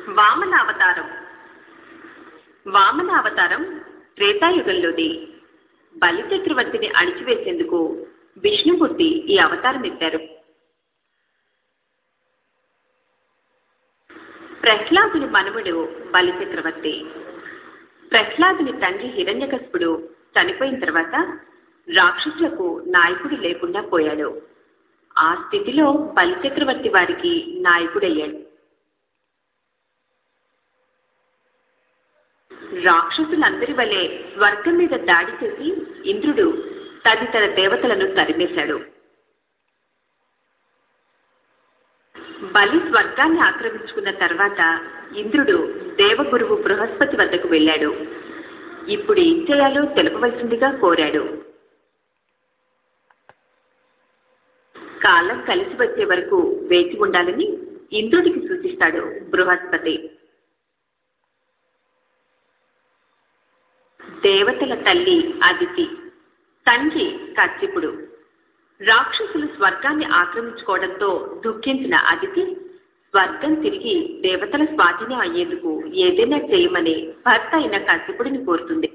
వామనావతారం వామనావతారం త్రేతాయుగంలోది బలి చక్రవర్తిని అణిచివేసేందుకు విష్ణుమూర్తి ఈ అవతారం ఎత్తారు ప్రహ్లాదుని మనుమడు బలి చక్రవర్తి ప్రహ్లాదుని తండ్రి హిరణ్యకశిపుడు చనిపోయిన తర్వాత రాక్షసులకు నాయకుడు లేకుండా పోయాడు ఆ స్థితిలో బలి చక్రవర్తి వారికి నాయకుడయ్యాడు రాక్షసులందరి వలె స్వర్గం మీద దాడి చేసి ఇంద్రుడు తదితర దేవతలను తరిమేశాడు బలి స్వర్గాన్ని ఆక్రమించుకున్న తర్వాత ఇంద్రుడు దేవగురువు బృహస్పతి వద్దకు వెళ్ళాడు ఇప్పుడు ఏం చేయాలో తెలుపవలసిందిగా కోరాడు కాలం కలిసి వచ్చే వరకు వేచి ఉండాలని ఇంద్రుడికి సూచిస్తాడు బృహస్పతి దేవతల తల్లి అదితి తండ్రి కచ్చిపుడు రాక్షసులు స్వర్గాన్ని ఆక్రమించుకోవడంతో దుఃఖించిన అదితి స్వర్గం తిరిగి దేవతల స్వాధీనం అయ్యేందుకు ఏదైనా చేయమని భర్త అయిన కశ్యపుడిని కోరుతుంది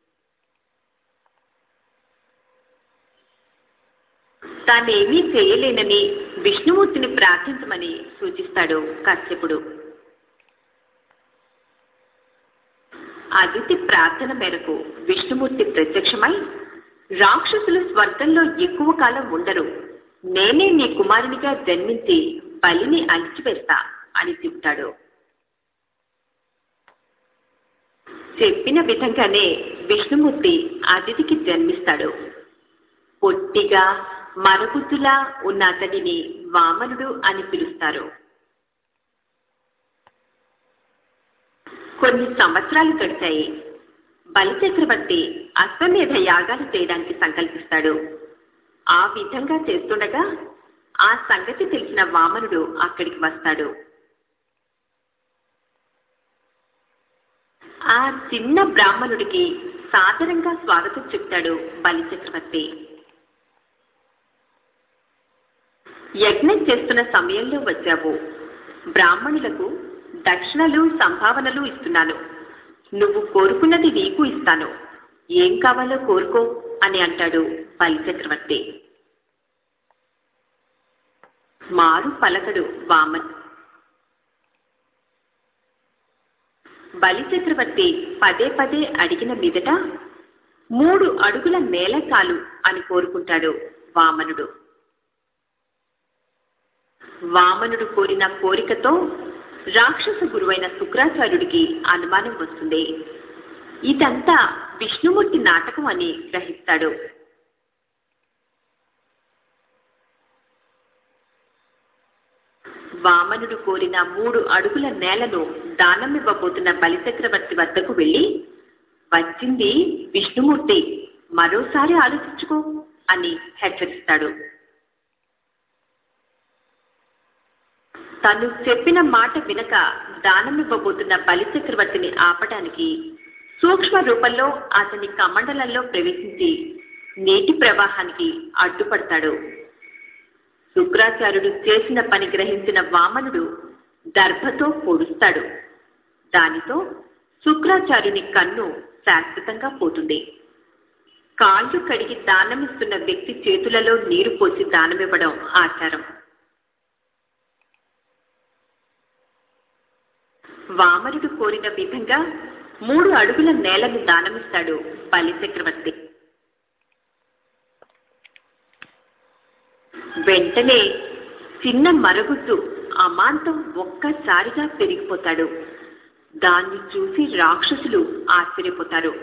తానేమీ చేయలేనని విష్ణుమూర్తిని ప్రార్థించమని సూచిస్తాడు కశ్యపుడు అదితి ప్రార్థన మేరకు విష్ణుమూర్తి ప్రత్యక్షమై రాక్షసులు స్వర్గంలో ఎక్కువ కాలం ఉండరు నేనే నీ కుమారునిగా జన్మించి బలిని అణిచివేస్తా అని చెప్తాడు చెప్పిన విధంగానే విష్ణుమూర్తి అతిథికి జన్మిస్తాడు పొట్టిగా మరుగుద్దులా ఉన్న అతడిని వామనుడు అని పిలుస్తారు కొన్ని సంవత్సరాలు గడిచాయి బలిచక్రవర్తి అశ్వమేధ యాగాలు చేయడానికి సంకల్పిస్తాడు ఆ విధంగా చేస్తుండగా ఆ సంగతి తెలిసిన వామనుడు అక్కడికి వస్తాడు ఆ చిన్న బ్రాహ్మణుడికి సాదరంగా స్వాగతం చెప్తాడు బలిచక్రవర్తి యజ్ఞం చేస్తున్న సమయంలో వచ్చావు బ్రాహ్మణులకు దక్షిణలు సంభావనలు ఇస్తున్నాను నువ్వు కోరుకున్నది నీకు ఇస్తాను ఏం కావాలో కోరుకో అని అంటాడు బలిచక్రవర్తి మారు పలకడు వామన్ బలిచక్రవర్తి పదే పదే అడిగిన మీదట మూడు అడుగుల నేల కాలు అని కోరుకుంటాడు వామనుడు వామనుడు కోరిన కోరికతో రాక్షస గురువైన శుక్రాచార్యుడికి అనుమానం వస్తుంది ఇదంతా విష్ణుమూర్తి నాటకం అని గ్రహిస్తాడు వామనుడు కోరిన మూడు అడుగుల నేలను దానమివ్వబోతున్న బలిచక్రవర్తి వద్దకు వెళ్ళి వచ్చింది విష్ణుమూర్తి మరోసారి ఆలోచించుకో అని హెచ్చరిస్తాడు తను చెప్పిన మాట వినక దానమివ్వబోతున్న బలిచక్రవర్తిని ఆపటానికి సూక్ష్మ రూపంలో అతని కమండలంలో ప్రవేశించి నీటి ప్రవాహానికి అడ్డుపడతాడు శుక్రాచార్యుడు చేసిన పని గ్రహించిన వామనుడు దర్భతో పొడుస్తాడు దానితో శుక్రాచార్యుని కన్ను శాశ్వతంగా పోతుంది కాళ్ళు కడిగి దానమిస్తున్న వ్యక్తి చేతులలో నీరు పోసి దానమివ్వడం ఆచారం వామనుడు కోరిన విధంగా మూడు అడుగుల నేలను దానమిస్తాడు బలిచక్రవర్తి వెంటనే చిన్న మరుగుద్దు అమాంతం ఒక్కసారిగా పెరిగిపోతాడు దాన్ని చూసి రాక్షసులు ఆశ్చర్యపోతారు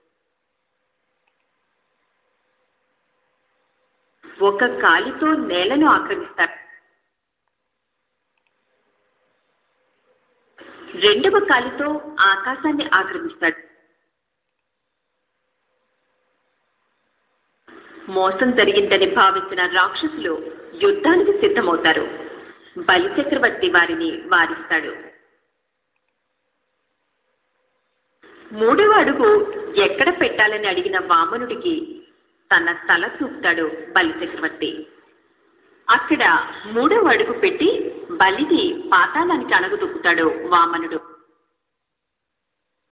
ఒక కాలితో నేలను ఆక్రమిస్తారు రెండవ కాలితో ఆకాశాన్ని ఆక్రమిస్తాడు మోసం జరిగిందని భావించిన రాక్షసులు యుద్ధానికి సిద్ధమవుతారు బలిచక్రవర్తి వారిని వారిస్తాడు మూడవ అడుగు ఎక్కడ పెట్టాలని అడిగిన వామనుడికి తన తల చూపుతాడు బలిచక్రవర్తి అక్కడ మూడవ అడుగు పెట్టి బలిని పాతాళానికి అణగదొక్కుతాడు వామనుడు